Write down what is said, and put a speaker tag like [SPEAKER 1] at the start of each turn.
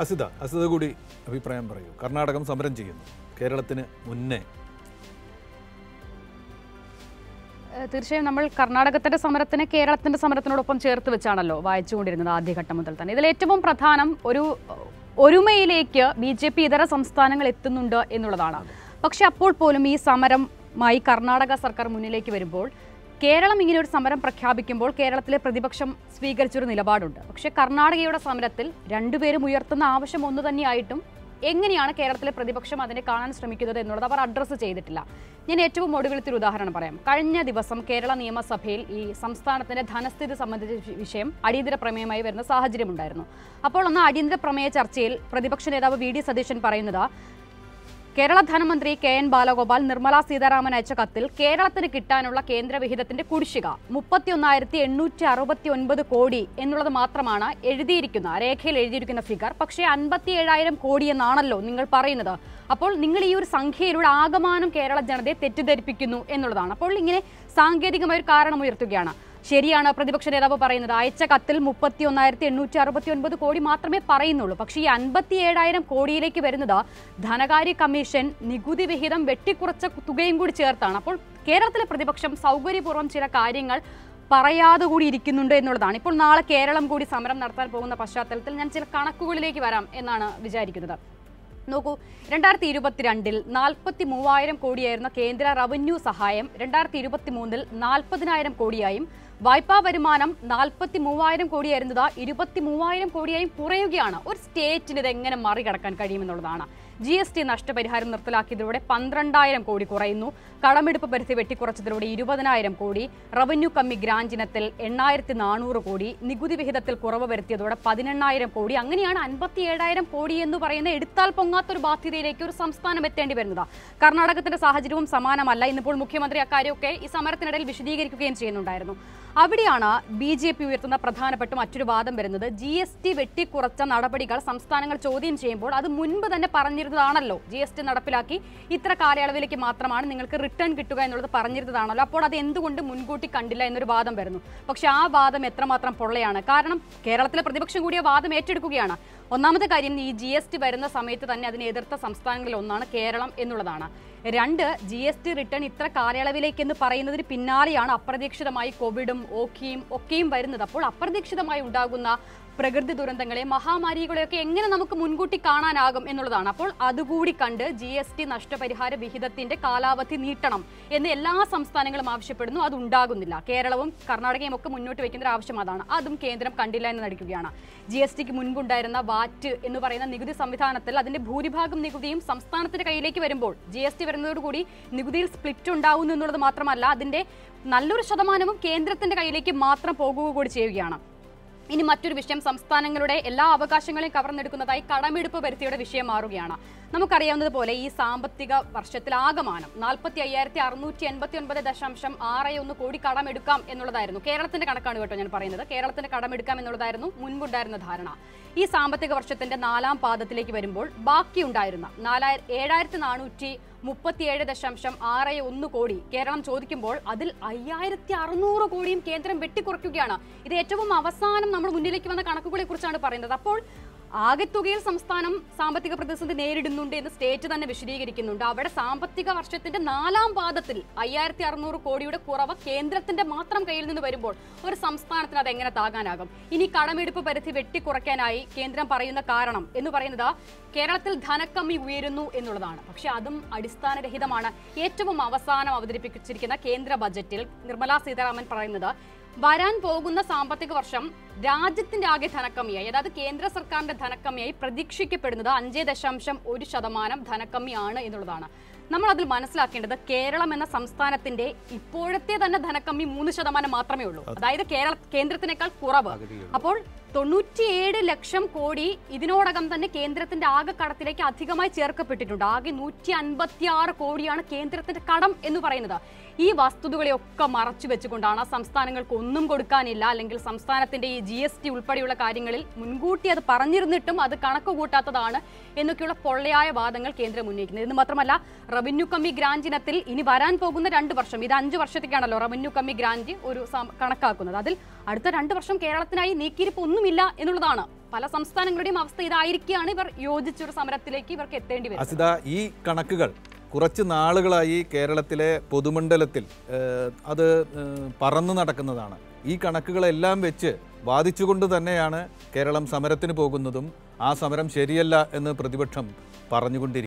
[SPEAKER 1] അസിത അസിത കൂടി അഭിപ്രായം പറയൂ കർണാടകം സമരം ചെയ്യുന്നു കേരളത്തിന് മുന്നേ
[SPEAKER 2] ഏഹ് തീർച്ചയായും നമ്മൾ കർണാടകത്തിന്റെ സമരത്തിനെ കേരളത്തിന്റെ സമരത്തിനോടൊപ്പം ചേർത്ത് വെച്ചാണല്ലോ വായിച്ചുകൊണ്ടിരുന്നത് ആദ്യഘട്ടം മുതൽ തന്നെ ഇതിൽ ഏറ്റവും പ്രധാനം ഒരു ഏഹ്, ഒരുമയിലേക്ക് ബി ജെ പി ഇതര സംസ്ഥാനങ്ങൾ എത്തുന്നുണ്ട് എന്നുള്ളതാണ് പക്ഷെ അപ്പോൾ പോലും ഈ സമരമായി കർണാടക സർക്കാർ മുന്നിലേക്ക് വരുമ്പോൾ കേരളം ഇങ്ങനെ ഒരു സമരം പ്രഖ്യാപിക്കുമ്പോൾ കേരളത്തിലെ പ്രതിപക്ഷം സ്വീകരിച്ചൊരു നിലപാടുണ്ട് പക്ഷെ കർണാടകയുടെ സമരത്തിൽ രണ്ടുപേരും ഉയർത്തുന്ന ആവശ്യം ഒന്ന് തന്നെയായിട്ടും എങ്ങനെയാണ് കേരളത്തിലെ പ്രതിപക്ഷം അതിനെ കാണാൻ ശ്രമിക്കുന്നത് എന്നുള്ളത് അവർ അഡ്രസ്സ് ചെയ്തിട്ടില്ല ഞാൻ ഏറ്റവും ഒടുവിലത്തെ ഒരു ഉദാഹരണം പറയാം കഴിഞ്ഞ ദിവസം കേരള നിയമസഭയിൽ ഈ സംസ്ഥാനത്തിന്റെ ധനസ്ഥിതി സംബന്ധിച്ച വി- വിഷയം അടിയന്തര പ്രമേയമായി വരുന്ന സാഹചര്യമുണ്ടായിരുന്നു അപ്പോൾ ഒന്ന് അടിയന്തര പ്രമേയ ചർച്ചയിൽ പ്രതിപക്ഷ നേതാവ് വി ഡി സതീശൻ പറയുന്നത് കേരള ധനമന്ത്രി കെ എൻ ബാലഗോപാൽ നിർമ്മല സീതാരാമൻ അയച്ച കത്തിൽ കേരളത്തിന് കിട്ടാനുള്ള കേന്ദ്ര വിഹിതത്തിന്റെ കുടിശ്ശിക മുപ്പത്തിയൊന്നായിരത്തി എണ്ണൂറ്റി അറുപത്തി ഒൻപത് കോടി എന്നുള്ളത് മാത്രമാണ് എഴുതിയിരിക്കുന്ന രേഖയിൽ എഴുതിയിരിക്കുന്ന ഫിഗർ പക്ഷേ അൻപത്തി ഏഴായിരം കോടി എന്നാണല്ലോ നിങ്ങൾ പറയുന്നത് അപ്പോൾ നിങ്ങൾ ഈ ഒരു സംഖ്യയിലൂടെ ആകമാനം കേരള ജനതയെ തെറ്റിദ്ധരിപ്പിക്കുന്നു എന്നുള്ളതാണ് അപ്പോൾ ഇങ്ങനെ സാങ്കേതികമായ ഒരു കാരണം ഉയർത്തുകയാണ് ശരിയാണ് പ്രതിപക്ഷ നേതാവ് പറയുന്നത് അയച്ച കത്തിൽ മുപ്പത്തി ഒന്നായിരത്തി എണ്ണൂറ്റി അറുപത്തി ഒൻപത് കോടി മാത്രമേ പറയുന്നുള്ളൂ പക്ഷേ ഈ അൻപത്തി ഏഴായിരം കോടിയിലേക്ക് വരുന്നത് ധനകാര്യ കമ്മീഷൻ നികുതി വിഹിതം വെട്ടിക്കുറച്ച തുകയും കൂടി ചേർത്താണ് അപ്പോൾ കേരളത്തിലെ പ്രതിപക്ഷം സൗകര്യപൂർവ്വം ചില കാര്യങ്ങൾ പറയാതെ കൂടി ഇരിക്കുന്നുണ്ട് എന്നുള്ളതാണ് ഇപ്പോൾ നാളെ കേരളം കൂടി സമരം നടത്താൻ പോകുന്ന പശ്ചാത്തലത്തിൽ ഞാൻ ചില കണക്കുകളിലേക്ക് വരാം എന്നാണ് വിചാരിക്കുന്നത് നോക്കൂ രണ്ടായിരത്തി ഇരുപത്തിരണ്ടിൽ നാൽപ്പത്തി മൂവായിരം കോടിയായിരുന്ന കേന്ദ്ര റവന്യൂ സഹായം രണ്ടായിരത്തി ഇരുപത്തി മൂന്നിൽ നാൽപ്പതിനായിരം കോടിയായും വായ്പാ വരുമാനം നാൽപ്പത്തി മൂവായിരം കോടിയായിരുന്നത് ഇരുപത്തി മൂവായിരം കോടിയായും കുറയുകയാണ് ഒരു സ്റ്റേറ്റിന് ഇത് എങ്ങനെ മറികടക്കാൻ കഴിയുമെന്നുള്ളതാണ് ജി എസ് ടി നഷ്ടപരിഹാരം നിർത്തലാക്കിയതിലൂടെ പന്ത്രണ്ടായിരം കോടി കുറയുന്നു കടമെടുപ്പ് പരിധി വെട്ടിക്കുറച്ചതിലൂടെ ഇരുപതിനായിരം കോടി റവന്യൂ കമ്മി ഗ്രാന്റ് ഇനത്തിൽ എണ്ണായിരത്തി നാനൂറ് കോടി നികുതി വിഹിതത്തിൽ കുറവ് വരുത്തിയതോടെ പതിനെണ്ണായിരം കോടി അങ്ങനെയാണ് അൻപത്തി ഏഴായിരം കോടി എന്ന് പറയുന്ന എടുത്താൽ പൊങ്ങാത്തൊരു ബാധ്യതയിലേക്ക് ഒരു സംസ്ഥാനം എത്തേണ്ടി വരുന്നത് കർണാടകത്തിന്റെ സാഹചര്യവും സമാനമല്ല ഇന്നിപ്പോൾ മുഖ്യമന്ത്രി അക്കാര്യമൊക്കെ ഈ സമരത്തിനിടയിൽ വിശദീകരിക്കുകയും ചെയ്യുന്നുണ്ടായിരുന്നു അവിടെയാണ് ബി ജെ പി ഉയർത്തുന്ന പ്രധാനപ്പെട്ട മറ്റൊരു വാദം വരുന്നത് ജി എസ് ടി വെട്ടിക്കുറച്ച നടപടികൾ സംസ്ഥാനങ്ങൾ ചോദ്യം ചെയ്യുമ്പോൾ അത് മുൻപ് തന്നെ പറഞ്ഞിരുന്നതാണല്ലോ ജി എസ് ടി നടപ്പിലാക്കി ഇത്ര കാലയളവിലേക്ക് മാത്രമാണ് നിങ്ങൾക്ക് റിട്ടേൺ കിട്ടുക എന്നുള്ളത് പറഞ്ഞിരുന്നതാണല്ലോ അപ്പോൾ അത് എന്തുകൊണ്ട് മുൻകൂട്ടി കണ്ടില്ല എന്നൊരു വാദം വരുന്നു പക്ഷെ ആ വാദം എത്രമാത്രം പൊള്ളയാണ് കാരണം കേരളത്തിലെ പ്രതിപക്ഷം കൂടിയ വാദം ഏറ്റെടുക്കുകയാണ് ഒന്നാമത്തെ കാര്യം ഈ ജി എസ് ടി വരുന്ന സമയത്ത് തന്നെ അതിനെ എതിർത്ത സംസ്ഥാനങ്ങളിൽ ഒന്നാണ് കേരളം എന്നുള്ളതാണ് രണ്ട് ജി എസ് ടി റിട്ടേൺ ഇത്ര കാലയളവിലേക്ക് എന്ന് പറയുന്നതിന് പിന്നാലെയാണ് അപ്രതീക്ഷിതമായി കോവിഡും ഓക്കിയും ഒക്കെയും വരുന്നത് അപ്പോൾ അപ്രതീക്ഷിതമായി ഉണ്ടാകുന്ന പ്രകൃതി ദുരന്തങ്ങളെ മഹാമാരികളെയൊക്കെ എങ്ങനെ നമുക്ക് മുൻകൂട്ടി കാണാനാകും എന്നുള്ളതാണ് അപ്പോൾ അതുകൂടി കണ്ട് ജി എസ് ടി നഷ്ടപരിഹാര വിഹിതത്തിന്റെ കാലാവധി നീട്ടണം എന്ന് എല്ലാ സംസ്ഥാനങ്ങളും ആവശ്യപ്പെടുന്നു അത് ഉണ്ടാകുന്നില്ല കേരളവും കർണാടകയും ഒക്കെ മുന്നോട്ട് വെക്കുന്ന ഒരു ആവശ്യം അതാണ് അതും കേന്ദ്രം കണ്ടില്ല എന്ന് നടിക്കുകയാണ് ജി എസ് ടിക്ക് മുൻപുണ്ടായിരുന്ന വാറ്റ് എന്ന് പറയുന്ന നികുതി സംവിധാനത്തിൽ അതിന്റെ ഭൂരിഭാഗം നികുതിയും സംസ്ഥാനത്തിന്റെ കയ്യിലേക്ക് വരുമ്പോൾ ജി എസ് ടി വരുന്നതോടുകൂടി നികുതിയിൽ സ്പ്ലിറ്റ് ഉണ്ടാവുന്നു എന്നുള്ളത് മാത്രമല്ല അതിന്റെ നല്ലൊരു ശതമാനവും കേന്ദ്രത്തിന്റെ കയ്യിലേക്ക് മാത്രം പോകുക കൂടി ചെയ്യുകയാണ് ഇനി മറ്റൊരു വിഷയം സംസ്ഥാനങ്ങളുടെ എല്ലാ അവകാശങ്ങളെയും കവർന്നെടുക്കുന്നതായി കടമെടുപ്പ് പരിധിയുടെ വിഷയം മാറുകയാണ് നമുക്കറിയാവുന്നതുപോലെ ഈ സാമ്പത്തിക വർഷത്തിൽ ആകമാനം നാൽപ്പത്തി അയ്യായിരത്തി അറുന്നൂറ്റി എൺപത്തി ഒൻപത് ദശാംശം ആറ് ഒന്ന് കോടി കടമെടുക്കാം എന്നുള്ളതായിരുന്നു കേരളത്തിന്റെ കണക്കാണ് കേട്ടോ ഞാൻ പറയുന്നത് കേരളത്തിന്റെ കടമെടുക്കാം എന്നുള്ളതായിരുന്നു മുൻപുണ്ടായിരുന്ന ധാരണ ഈ സാമ്പത്തിക വർഷത്തിന്റെ നാലാം പാദത്തിലേക്ക് വരുമ്പോൾ ബാക്കിയുണ്ടായിരുന്ന നാലായിരം ഏഴായിരത്തി നാനൂറ്റി മുപ്പത്തിയേഴ് ദശാംശം ആറ് ഒന്ന് കോടി കേരളം ചോദിക്കുമ്പോൾ അതിൽ അയ്യായിരത്തി അറുന്നൂറ് കോടിയും കേന്ദ്രം വെട്ടിക്കുറയ്ക്കുകയാണ് ഇത് ഏറ്റവും അവസാനം നമ്മുടെ മുന്നിലേക്ക് വന്ന കണക്കുകളെ കുറിച്ചാണ് പറയുന്നത് അപ്പോൾ ആകെത്തുകയിൽ സംസ്ഥാനം സാമ്പത്തിക പ്രതിസന്ധി നേരിടുന്നുണ്ട് എന്ന് സ്റ്റേറ്റ് തന്നെ വിശദീകരിക്കുന്നുണ്ട് അവിടെ സാമ്പത്തിക വർഷത്തിന്റെ നാലാം പാദത്തിൽ അയ്യായിരത്തി അറുന്നൂറ് കോടിയുടെ കുറവ് കേന്ദ്രത്തിന്റെ മാത്രം കയ്യിൽ നിന്ന് വരുമ്പോൾ ഒരു സംസ്ഥാനത്തിന് അത് എങ്ങനെ താങ്ങാനാകും ഇനി കടമെടുപ്പ് പരിധി വെട്ടിക്കുറയ്ക്കാനായി കേന്ദ്രം പറയുന്ന കാരണം എന്ന് പറയുന്നത് കേരളത്തിൽ ധനക്കമ്മി ഉയരുന്നു എന്നുള്ളതാണ് പക്ഷെ അതും അടിസ്ഥാനരഹിതമാണ് ഏറ്റവും അവസാനം അവതരിപ്പിച്ചിരിക്കുന്ന കേന്ദ്ര ബജറ്റിൽ നിർമ്മലാ സീതാരാമൻ പറയുന്നത് വരാൻ പോകുന്ന സാമ്പത്തിക വർഷം രാജ്യത്തിന്റെ ആകെ ധനക്കമ്മിയായി അതായത് കേന്ദ്ര സർക്കാരിന്റെ ധനക്കമ്മിയായി പ്രതീക്ഷിക്കപ്പെടുന്നത് അഞ്ച് ദശാംശം ഒരു ശതമാനം ധനക്കമ്മിയാണ് എന്നുള്ളതാണ് നമ്മൾ അതിൽ മനസ്സിലാക്കേണ്ടത് കേരളം എന്ന സംസ്ഥാനത്തിന്റെ ഇപ്പോഴത്തെ തന്നെ ധനക്കമ്മി മൂന്ന് ശതമാനം മാത്രമേ ഉള്ളൂ അതായത് കേരള കേന്ദ്രത്തിനേക്കാൾ കുറവ് അപ്പോൾ തൊണ്ണൂറ്റിയേഴ് ലക്ഷം കോടി ഇതിനോടകം തന്നെ കേന്ദ്രത്തിന്റെ ആകെ കടത്തിലേക്ക് അധികമായി ചേർക്കപ്പെട്ടിട്ടുണ്ട് ആകെ നൂറ്റി അൻപത്തി ആറ് കോടിയാണ് കേന്ദ്രത്തിന്റെ കടം എന്ന് പറയുന്നത് ഈ വസ്തുതകളെയൊക്കെ മറച്ചു വെച്ചുകൊണ്ടാണ് സംസ്ഥാനങ്ങൾക്ക് ഒന്നും കൊടുക്കാനില്ല അല്ലെങ്കിൽ സംസ്ഥാനത്തിന്റെ ഈ ജി എസ് ടി ഉൾപ്പെടെയുള്ള കാര്യങ്ങളിൽ മുൻകൂട്ടി അത് പറഞ്ഞിരുന്നിട്ടും അത് കണക്ക് കൂട്ടാത്തതാണ് എന്നൊക്കെയുള്ള പൊള്ളയായ വാദങ്ങൾ കേന്ദ്രം ഉന്നയിക്കുന്നത് ഇത് മാത്രമല്ല റവന്യൂ കമ്മി ഗ്രാന്റ് ഇനത്തിൽ ഇനി വരാൻ പോകുന്ന രണ്ട് വർഷം ഇത് അഞ്ച് വർഷത്തേക്കാണല്ലോ റവന്യൂ കമ്മി ഗ്രാന്റ് ഒരു സം- കണക്കാക്കുന്നത് അതിൽ അടുത്ത രണ്ട് വർഷം കേരളത്തിനായി നീക്കിയിരിപ്പ് ഒന്നുമില്ല എന്നുള്ളതാണ് പല സംസ്ഥാനങ്ങളുടെയും അവസ്ഥ ഇതായിരിക്കുകയാണ് ഇവർ യോജിച്ചൊരു സമരത്തിലേക്ക് ഇവർക്ക് എത്തേണ്ടി വരും
[SPEAKER 1] അസിത ഈ കണക്കുകൾ കുറച്ച് നാളുകളായി കേരളത്തിലെ പൊതുമണ്ഡലത്തിൽ ഏഹ്, അത് ഏഹ്, പറന്നു നടക്കുന്നതാണ് ഈ കണക്കുകളെല്ലാം വെച്ച് വാദിച്ചുകൊണ്ട് തന്നെയാണ് കേരളം സമരത്തിന് പോകുന്നതും ആ സമരം ശരിയല്ല എന്ന് പ്രതിപക്ഷം പറഞ്ഞുകൊണ്ടിരിക്കുന്നത്